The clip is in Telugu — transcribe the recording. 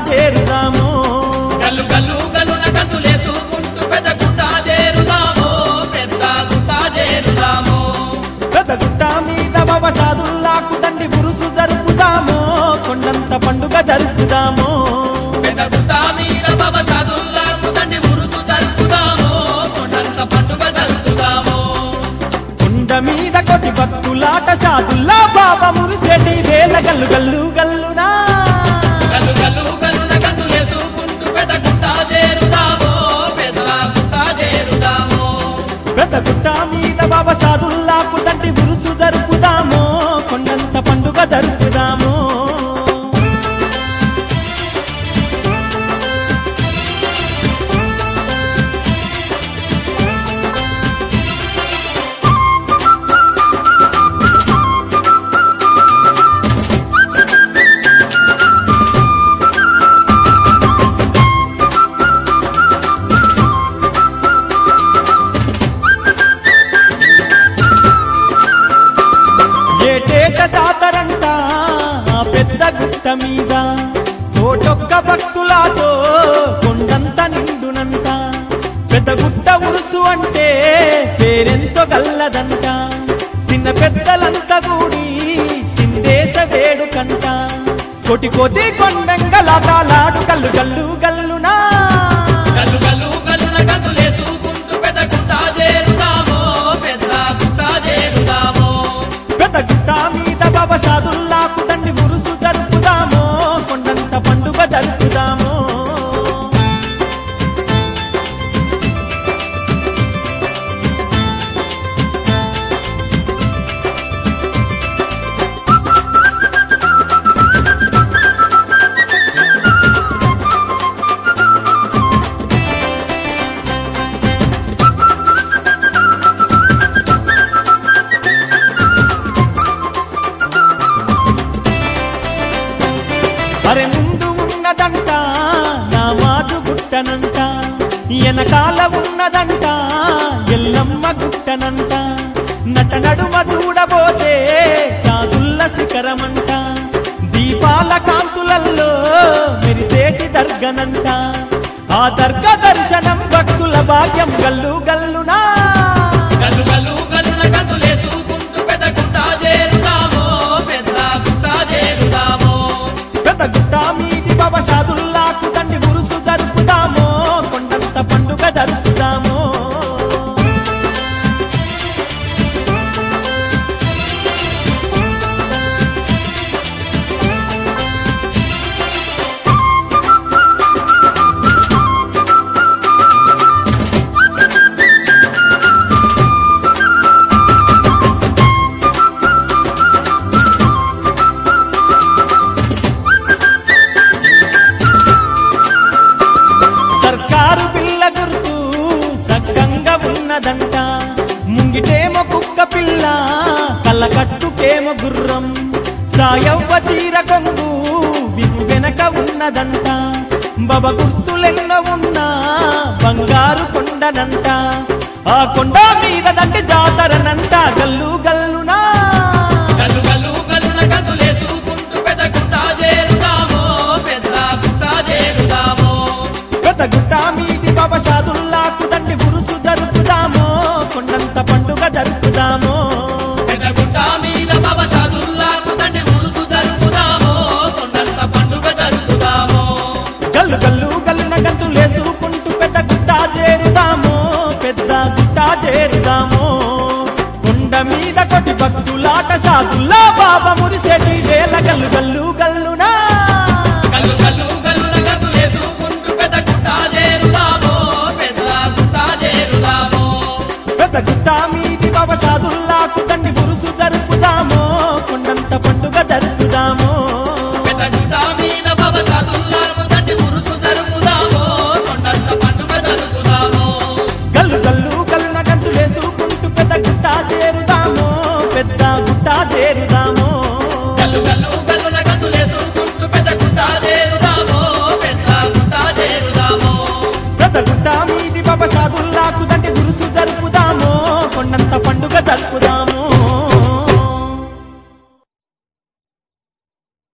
చేరుదాము గల్లు గల్లు గల్లున గంతులేసుకుంటూ పెద్ద గుట్ట చేరుదాము పెద్ద గుట్ట చేరుదాము పెద్ద గుట్ట మీద బాబాసాదుల్లాకు తండ్రి గురుసు జరుపుదాము కొండంత పండుగ జరుపుదాము పెద్ద గుట్ట మీద బాబా సాదుల్లాకు తండ్రి మురుసు జరుపుదాము కొండంత పండుగ జరుపుదాము కొండ మీద కొటి భక్తులాట సాదుల్లా బాబా మురిసేటి వేల గల్లు గల్లు గల్లునా గల్లు గల్లు గల్లున గంతులేసుకుంటూ పెద్ద గుట్ట చేరుదాము పెద్ద గుట్ట చేరుదాము పెద్ద గుట్ట మీద బాబా సాదుల్లాకు తండ్రి గురుసు జరుపుదాము కొండంత పండుగ జరుపుదాము ఏటేట జాతరంట ఆ పెద్ద గుట్ట మీద కోటొక్క భక్తులతో కొండంత నిండునంట పెద్ద గుట్ట ఉరుసు అంటే పేరెంతో గల్లదంట చిన్న పెద్దలంతా కూడి సిందేశ వేడుకంట కొటి కొటి కొండంగలాటాలాడు కల్లు గల్లు గల్లునా గల్లు గల్లు గల్లున గంతులేసుకుంటూ పెద్ద గుట్ట చేరుదాము పెద్ద గుట్ట చేరుదాము పెద్ద గుట్ట మీద బాబా సాదుల్లాకు తండ్రి మురుసు జరుపుదాము కొండంత పండుగ జరుపుదాము అరే ముందు ఉన్నదంట నా మాటు గుట్టనంట వెనకాల ఉన్నదంట ఎల్లమ్మ గుట్టనంట నట నడుమ చూడబోతే చాదుల్ల శిఖరమంట దీపాల కాంతులల్లో మెరిసేటి దర్గనంట ఆ దర్గ దర్శనం భక్తుల భాగ్యం గల్లు గల్లునా గల్లు గల్లు గల్లున గంతులేసుకుంటూ పెద్ద గుట్ట చేరుదాము పెద్ద గుట్ట చేరుదాము పెద్ద గుట్ట మీది బాబా షాదుల్లాకు తండ్రి గురుసు జరుపుదాము కొండంత పండుగ జరుపుదాము సర్కారు పిల్ల గుర్తు సక్కంగా ఉన్నదంట ముంగిటేమో కుక్క పిల్ల కళ్ళకట్టుకేమో గుర్రం సాయవ్వ చీర కొంగు విను వెనక ఉన్నదంట బబ గుర్తులెన్నో ఉన్నా బంగారు కొండనంట ఆ కొండ మీద దండి జాతరనంట గల్లు గల్లునా గల్లు గల్లు గల్లున గంతులేసుకుంటూ పెద్ద గుట్ట చేరుదాము పెద్ద గుట్ట చేరుదాము పెద్ద గుట్ట మీది బాబా షాదుల్లాకు తండ్రి గురుసు జరుపుదాము కొండంత పండుగ జరుపుదాము పెద్ద గుట్ట మీద బాబా షాదుల్లాకు తండ్రి మురుసు జరుపుదాము కొండంత పండుగ జరుపుదాము గల్లు గల్లు గల్లున గంతులేసుకుంటూ పెద్ద గుట్ట చేరుదాము పెద్ద గుట్ట చేరుదాము కొండ మీద కొట్టి భక్తులాట సాగుల్లా బాబా మురిసేటి వేల గల్లు గల్లు